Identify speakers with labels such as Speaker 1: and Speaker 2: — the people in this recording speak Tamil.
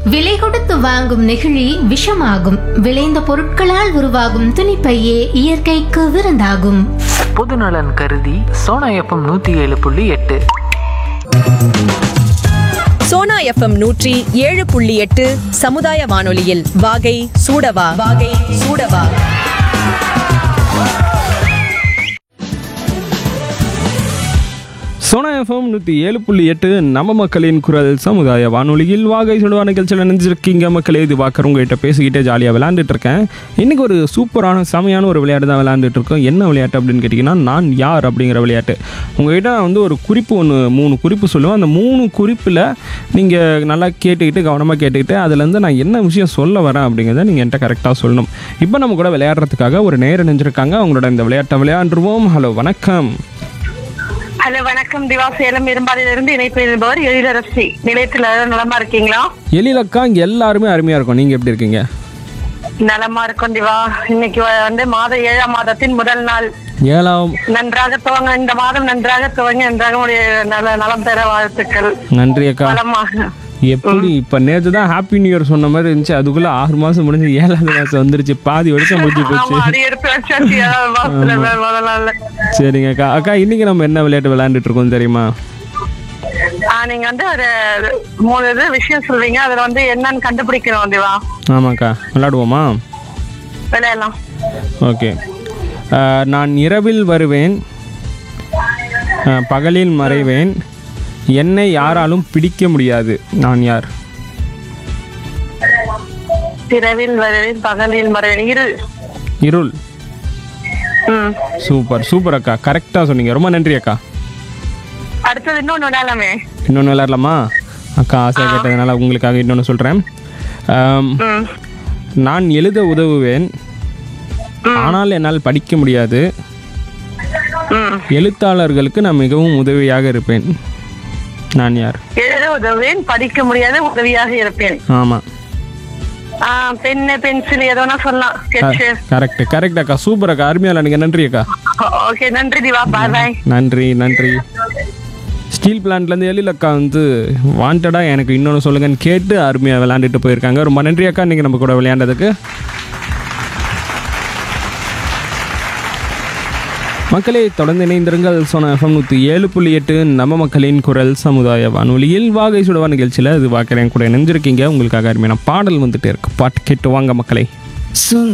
Speaker 1: விலை கொடுத்து வாங்கும் நெகிழி விஷமாகும் விளைந்த பொருட்களால் உருவாகும் துணிப்பையே இயற்கைக்கு விருந்தாகும்
Speaker 2: பொதுநலன் கருதி சோனா எஃப்எம் நூற்றி ஏழு புள்ளி எட்டு
Speaker 3: சோனா எஃப்எம் நூற்றி ஏழு புள்ளி எட்டு சமுதாய வானொலியில் வாகை சூடவா வாகை சூடவா
Speaker 4: சோனா எஃப்எம் நூற்றி ஏழு புள்ளி எட்டு நம்ம மக்களின் குரல் சமுதாய வானொலியில் வாகை சொல்லுவா நிகழ்ச்சியில் நினைஞ்சிருக்கீங்க மக்களே இது பார்க்குற உங்ககிட்ட பேசிக்கிட்டே ஜாலியாக விளையாண்டுட்டு இருக்கேன் இன்றைக்கி ஒரு சூப்பரான செமையான ஒரு விளையாட்டு தான் விளையாண்டுட்டு இருக்கோம் என்ன விளையாட்டு அப்படின்னு கேட்டிங்கன்னா நான் யார் அப்படிங்கிற விளையாட்டு உங்ககிட்ட நான் வந்து ஒரு குறிப்பு ஒன்று மூணு குறிப்பு சொல்லுவேன் அந்த மூணு குறிப்பில் நீங்கள் நல்லா கேட்டுக்கிட்டு கவனமாக கேட்டுக்கிட்டு அதுலேருந்து நான் என்ன விஷயம் சொல்ல வரேன் அப்படிங்கிறத நீங்கள் என்கிட்ட கரெக்டாக சொல்லணும் இப்போ நம்ம கூட விளையாடுறதுக்காக ஒரு நேரம் நினைஞ்சிருக்காங்க அவங்களோட இந்த விளையாட்டை விளையாண்டுருவோம் ஹலோ வணக்கம்
Speaker 5: ஹலோ வணக்கம் திவா சேலம் இரும்பாலிலிருந்து இணைப்பு இருப்பவர் எழிலரசி நிலையத்துல நலமா இருக்கீங்களா
Speaker 4: எழிலக்கா இங்கே எல்லாருமே அருமையாக இருக்கும் நீங்கள் எப்படி இருக்கீங்க
Speaker 5: நலமா இருக்கும் திவா இன்னைக்கு வ- வந்து மாத ஏழாம் மாதத்தின் முதல் நாள்
Speaker 4: ஏழாம்
Speaker 5: நன்றாக துவங்க இந்த மாதம் நன்றாக துவங்கி நன்றாக உடைய நல நலம் பெற வாழ்த்துக்கள்
Speaker 4: நன்றி அக்கா
Speaker 5: நலமாக
Speaker 4: எப்படி இப்போ நேற்று தான் ஹாப்பி நியூ இயர் சொன்ன மாதிரி இருந்துச்சு அதுக்குள்ளே ஆறு மாதம் முடிஞ்சு ஏழாவது மாதம் வந்துருச்சு பாதி வருஷம் முடிஞ்சு
Speaker 5: ஆமா
Speaker 4: போச்சு
Speaker 5: அது எடுத்து வச்சாச்சு ஏழாவது மாசத்துல முதல் நாள்ல
Speaker 4: சரிங்க அக்கா அக்கா இன்னைக்கு நம்ம என்ன விளையாட்டு விளையாண்டுட்டு இருக்கோம் தெரியுமா
Speaker 5: ஆஹ் நீங்க வந்து ஒரு மூணு இது விஷயம் சொல்வீங்க அதுல வந்து என்னன்னு கண்டுபிடிக்கணும் திவா
Speaker 4: ஆமாக்கா விளையாடுவோமா
Speaker 5: விளையாடலாம்
Speaker 4: ஓகே அஹ், நான் இரவில் வருவேன் அஹ், பகலில் மறைவேன் என்னை யாராலும் பிடிக்க முடியாது நான் யார்
Speaker 5: இரவில் வரவேன் பகலில் மறைவேன் இரு
Speaker 4: இருள்
Speaker 5: ம்
Speaker 4: சூப்பர் சூப்பர் அக்கா கரெக்டாக சொன்னீங்க ரொம்ப நன்றி அக்கா
Speaker 5: அடுத்தது இன்னொன்னு விளையாடலாமே
Speaker 4: இன்னொன்று விளையாடலாமா அக்கா ஆசையாக கேட்டதுனால உங்களுக்காக இன்னொன்று சொல்கிறேன்
Speaker 5: ம்
Speaker 4: நான் எழுத உதவுவேன் ஆனால் என்னால் படிக்க முடியாது
Speaker 5: ம்
Speaker 4: எழுத்தாளர்களுக்கு நான் மிகவும் உதவியாக இருப்பேன் நான் யார்
Speaker 5: எழுத உதவுவேன் படிக்க முடியாத உதவியாக இருப்பேன்
Speaker 4: ஆமாம்
Speaker 5: ஆஹ் பென்னு பென்சில் எது வேணா சொல்லலாம் ஸ்கெட்ச்
Speaker 4: கரெக்ட் கரெக்ட் அக்கா சூப்பர் அக்கா அருமையாக விளையாடுங்க நன்றி அக்கா
Speaker 5: ஓகே நன்றி திவா பாய் பாய்
Speaker 4: நன்றி நன்றி ஸ்டீல் பிளான்ட்லேருந்து எழில் அக்கா வந்து வாண்டடாக எனக்கு இன்னொன்று சொல்லுங்கன்னு கேட்டு அருமையாக விளையாண்டுட்டு போயிருக்காங்க ரொம்ப நன்றி அக்கா இன்றைக்கி நம்ம கூட விளையாண்டதுக்கு மக்களே தொடர்ந்து இணைந்திருங்கள் சோனா எஃப்எம் நூற்றி ஏழு புள்ளி எட்டு நம்ம மக்களின் குரல் சமுதாய வானொலியில் வாகை சுடவா நிகழ்ச்சியில் இது பார்க்குறேன் கூட இணைஞ்சிருக்கீங்க உங்களுக்காக அருமையான பாடல் வந்துட்டே இருக்கு பாட்டு கேட்டு வாங்க மக்களே